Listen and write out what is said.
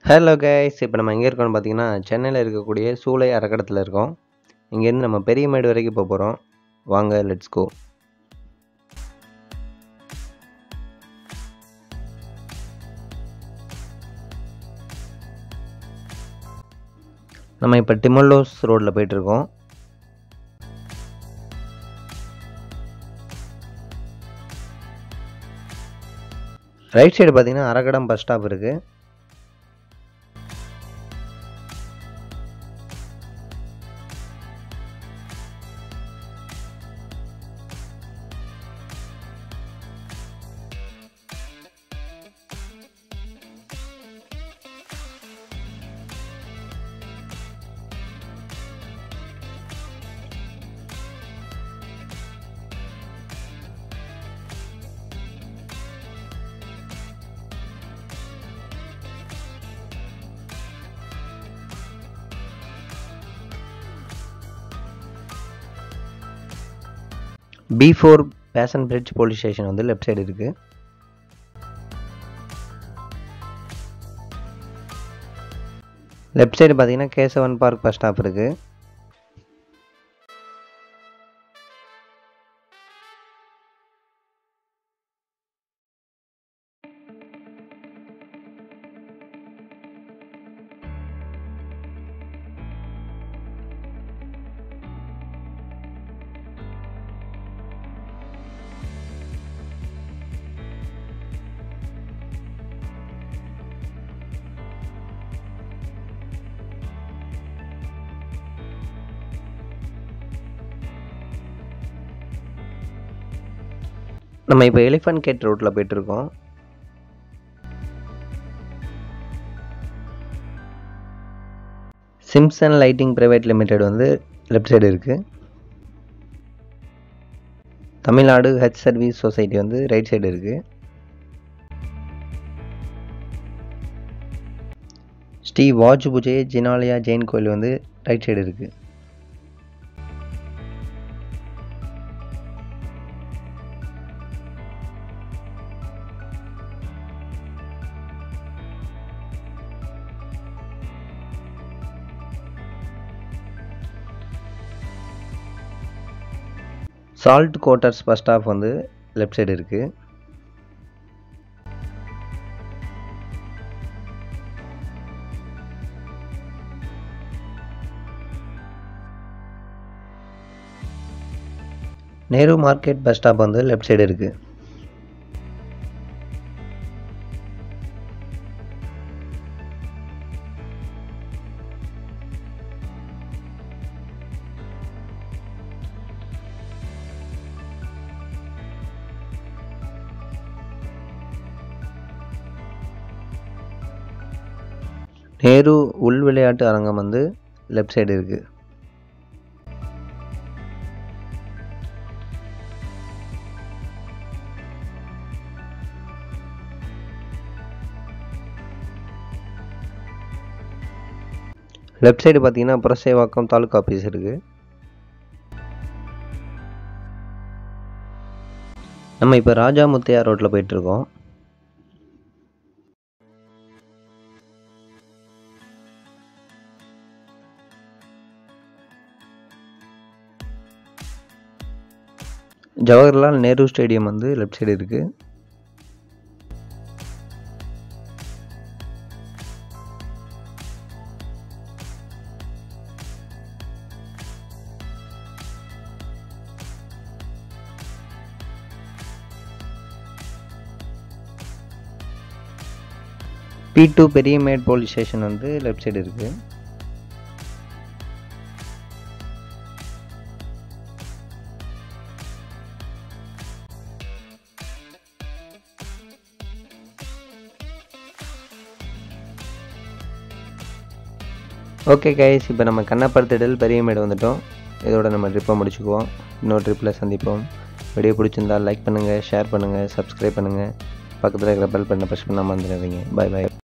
hello guys இப்போ நம்ம எங்கே இருக்கோம்னு பார்த்தீங்கன்னா சென்னையில் இருக்கக்கூடிய சூளை அறக்கடத்தில் இருக்கோம் இங்கேருந்து நம்ம பெரியமேடு வரைக்கும் போக போகிறோம் வாங்க லெட்ஸ் கோ நம்ம இப்போ டிமல்லோஸ் ரோட்டில் போயிட்டுருக்கோம் ரைட் சைடு பார்த்தீங்கன்னா அரக்கடம் பஸ் ஸ்டாப் இருக்குது B four basin bridge police station வந்து லெஃப்ட் சைடு இருக்குது லெஃப்ட் சைடு பார்த்தீங்கன்னா கேசவன் பார்க் பஸ் ஸ்டாப் இருக்குது நம்ம இப்போ எலிஃபண்ட் கேட் ரோட்டில் போயிட்டுருக்கோம் சிம்சன் லைட்டிங் ப்ரைவேட் லிமிடெட் வந்து லெஃப்ட் சைடு இருக்குது தமிழ்நாடு ஹெச் சர்வீஸ் சொசைட்டி வந்து ரைட் சைடு இருக்குது ஸ்ரீ வாஜ் பூஜை ஜினாலயா ஜெயின் கோயில் வந்து ரைட் சைடு இருக்குது சால்ட் கோட்டர்ஸ் பஸ் ஸ்டாப் வந்து லெஃப்ட் சைடு இருக்குது நேரு மார்க்கெட் பஸ் ஸ்டாப் வந்து லெஃப்ட் சைடு இருக்குது நேரு உள் விளையாட்டு அரங்கம் வந்து லெஃப்ட் சைடு இருக்குது லெஃப்ட் சைடு பார்த்தீங்கன்னா புரசேவாக்கம் தாலுக்கா ஆஃபீஸ் இருக்குது நம்ம இப்போ ராஜா முத்தையா ரோட்டில் போயிட்டுருக்கோம் ஜவஹர்லால் நேரு ஸ்டேடியம் வந்து லெஃப்ட் சைடு இருக்குது B two Periamet police station வந்து லெஃப்ட் சைடு இருக்குது ஓகே கைஸ் இப்போ நம்ம கண்ணப்படுத்திடல் பெரியமேடு வந்துட்டோம் இதோட நம்ம ட்ரிப்பை முடிச்சுக்குவோம் இன்னொரு ட்ரிப்பில் சந்திப்போம் வீடியோ பிடிச்சிருந்தால் லைக் பண்ணுங்கள் ஷேர் பண்ணுங்கள் சப்ஸ்கிரைப் பண்ணுங்கள் பக்கத்தில் இருக்கிற பெல் பட்டனை ப்ரெஸ் பண்ணாமல் வந்துடாதீங்க பாய் பாய்